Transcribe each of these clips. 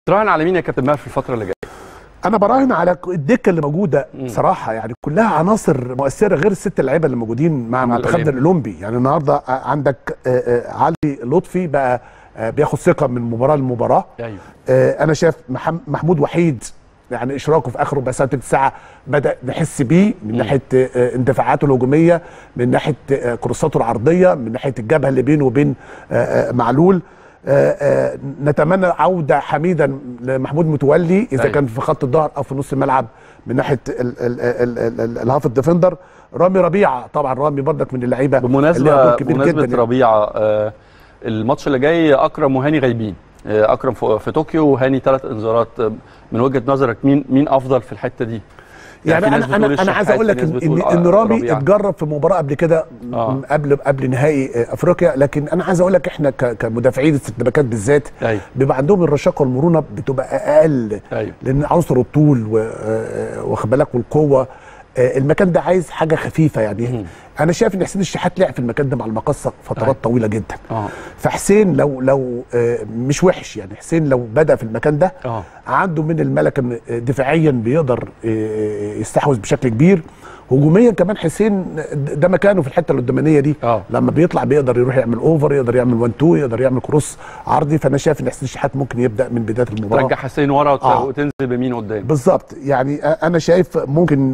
تراهن على مين يا كابتن ماهر في الفتره اللي جايه انا براهن على الدكه اللي موجوده صراحه يعني كلها عناصر مؤثره غير الست لعيبه اللي موجودين مع مع منتخبنا الأولمبي. الاولمبي يعني النهارده عندك آه، آه، علي لطفي بقى آه، بياخد ثقه من مباراه لمباراه ايوه آه، انا شايف محم- محمود وحيد يعني اشراكه في اخر ربع تلت ساعه بدا نحس بيه من ناحيه آه، اندفاعاته الهجوميه من ناحيه آه، كروساته العرضيه من ناحيه الجبهه اللي بينه وبين آه، آه، معلول آه، آه، نتمنى عوده حميدا لمحمود متولي اذا أيوة. كان في خط الظهر او في نص الملعب من ناحيه ال- ال- ال- ال- ال- الهاف الديفندر رامي ربيعه طبعا رامي برضك من اللعيبه اللي لها بمناسبه دور كبير بمناسبه جدا ربيعه آه الماتش اللي جاي اكرم وهاني غايبين آه اكرم في, في طوكيو وهاني ثلاث انذارات آه، من وجهه نظرك مين مين افضل في الحته دي يعني في انا ناس بتقول انا انا عايز الشحات، اقول لك في ناس ان بتقول ان, إن آه، رامي ربيعة. اتجرب في مباراه قبل كده آه. م- قبل قبل نهائي آه، افريقيا لكن انا عايز اقول لك احنا ك- كمدافعين السباكات بالذات ايوه بيبقى عندهم الرشاقه والمرونه بتبقى اقل ايوه لان عنصر الطول و- آه، واخد بالك والقوه آه، المكان ده عايز حاجه خفيفه يعني مم. انا شايف ان حسين الشحات لعب في المكان ده مع المقصه فترات أيوة. طويله جدا اه فحسين لو لو آه، مش وحش يعني حسين لو بدا في المكان ده اه عنده من الملكه إن دفاعيا بيقدر آه، يستحوذ بشكل كبير هجوميا كمان حسين ده مكانه في الحته القدامانيه دي اه لما بيطلع بيقدر يروح يعمل اوفر يقدر يعمل 1 2 يقدر يعمل كروس عرضي فانا شايف ان حسين الشحات ممكن يبدا من بدايه المباراه ترجع حسين ورا وت- آه. وتنزل بمين قدام بالظبط يعني انا شايف ممكن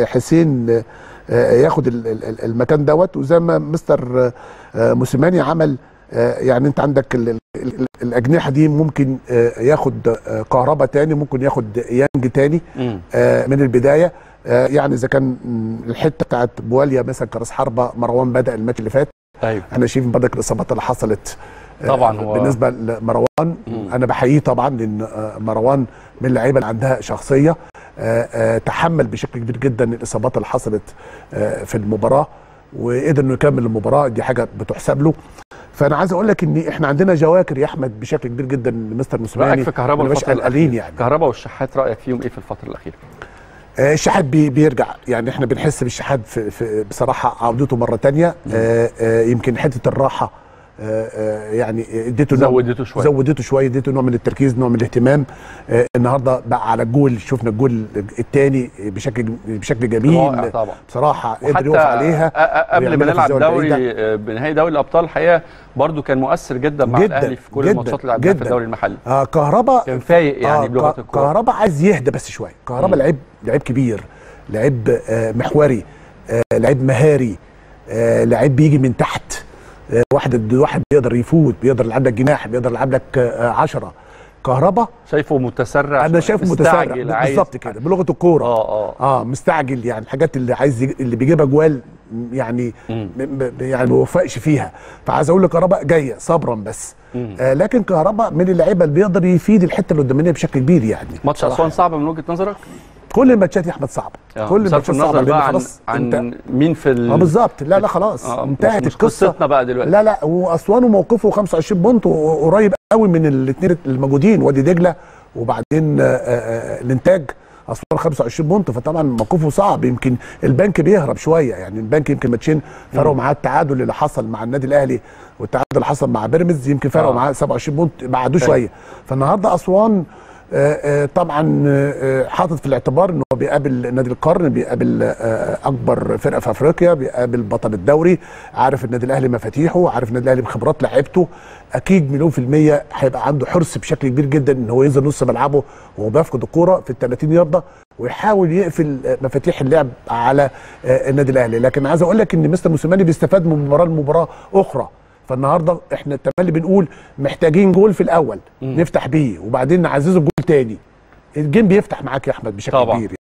حسين ياخد ال- ال- المكان دوت وزي ما مستر موسيماني عمل يعني انت عندك ال- ال- الاجنحه دي ممكن ياخد كهربا تاني ممكن ياخد يانج تاني مم. من البدايه يعني اذا كان الحته بتاعت بواليا مثلا كراس حربه مروان بدا الماتش اللي فات ايوه احنا شايفين برضك الاصابات اللي حصلت آه، طبعاً هو- بالنسبه لمروان مم. انا بحييه طبعا لان آه، مروان من اللعيبه اللي عندها شخصيه آه، آه، تحمل بشكل كبير جدا الاصابات اللي حصلت آه، في المباراه وقدر انه يكمل المباراه دي حاجه بتحسب له فانا عايز اقول لك ان احنا عندنا جواكر يا احمد بشكل كبير جدا لمستر موسيماني رايك في كهربا مش الفتره قلقانين الاخيره يعني كهربا والشحات رايك فيهم ايه في الفتره الاخيره آه، الشحات بي بيرجع يعني احنا بنحس بالشحات في, في بصراحه عودته مره تانية آه، آه، يمكن حته الراحه آه، آه، يعني اديته نوع- زودته شويه زودته شويه اديته نوع من التركيز نوع من الاهتمام آه، النهارده بقى على الجول شفنا الجول الثاني بشكل بشكل رائع جميل طبعا بصراحه قدر وحتى يقف عليها أ- أ- قبل ما ويعملها في نلعب الزاوية دوري البعيدة. آه، بنهائي دوري الابطال الحقيقه برضو كان مؤثر جدا مع جداً، الاهلي في كل جداً، الماتشات اللي لعبناها في جداً. الدوري المحلي آه كهربا كان فايق يعني آه بلغه ك- الكوره كهربا عايز يهدى بس شويه كهربا مم. لعيب لعيب كبير لعيب آه محوري آه لعيب مهاري آه لعيب بيجي من تحت آه واحد ضد واحد بيقدر يفوت بيقدر يلعب لك جناح بيقدر يلعب لك آه عشرة كهربا شايفه متسرع انا شوية، شايفه متسرع مستعجل، عايز- بالظبط كده بلغه الكوره اه اه اه مستعجل يعني الحاجات اللي عايز يج- اللي بيجيبها جوال يعني مم. م- م- يعني ما بيوفقش فيها فعايز اقول لك كهربا جايه صبرا بس مم. آه لكن كهربا من اللعيبه اللي بيقدر يفيد الحته القدامانيه بشكل كبير يعني ماتش بصراحة. اسوان صعب من وجهه نظرك؟ كل الماتشات يا احمد صعبه آه، كل بصرف الماتشات صعبه النظر لان بقى عن, خلاص انت عن مين في ال... اه بالظبط لا لا خلاص آه، انتهت مش- مش القصه قصتنا بقى دلوقتي لا لا واسوان وموقفه 25 بونت وقريب قوي من الاثنين الموجودين وادي دجله وبعدين آه، آه، الانتاج اسوان 25 بونت فطبعا موقفه صعب يمكن البنك بيهرب شويه يعني البنك يمكن ماتشين فرقوا معاه التعادل اللي حصل مع النادي الاهلي والتعادل اللي حصل مع بيراميدز يمكن فرقوا آه. معاه 27 بونت بعدوه أيوة. شويه فالنهارده اسوان آه، آه، طبعا آه، حاطط في الاعتبار ان هو بيقابل نادي القرن بيقابل آه، اكبر فرقه في افريقيا بيقابل بطل الدوري عارف النادي الاهلي مفاتيحه عارف النادي الاهلي بخبرات لعيبته اكيد مليون في الميه هيبقى عنده حرص بشكل كبير جدا ان هو ينزل نص ملعبه وهو بيفقد الكوره في ال 30 يارده ويحاول يقفل آه، مفاتيح اللعب على آه، النادي الاهلي لكن عايز اقول لك ان مستر موسيماني بيستفاد من مباراه لمباراه اخرى فالنهارده احنا تملي بنقول محتاجين جول في الاول مم. نفتح بيه وبعدين نعززه بجول تاني الجيم بيفتح معاك يا احمد بشكل طبعاً. كبير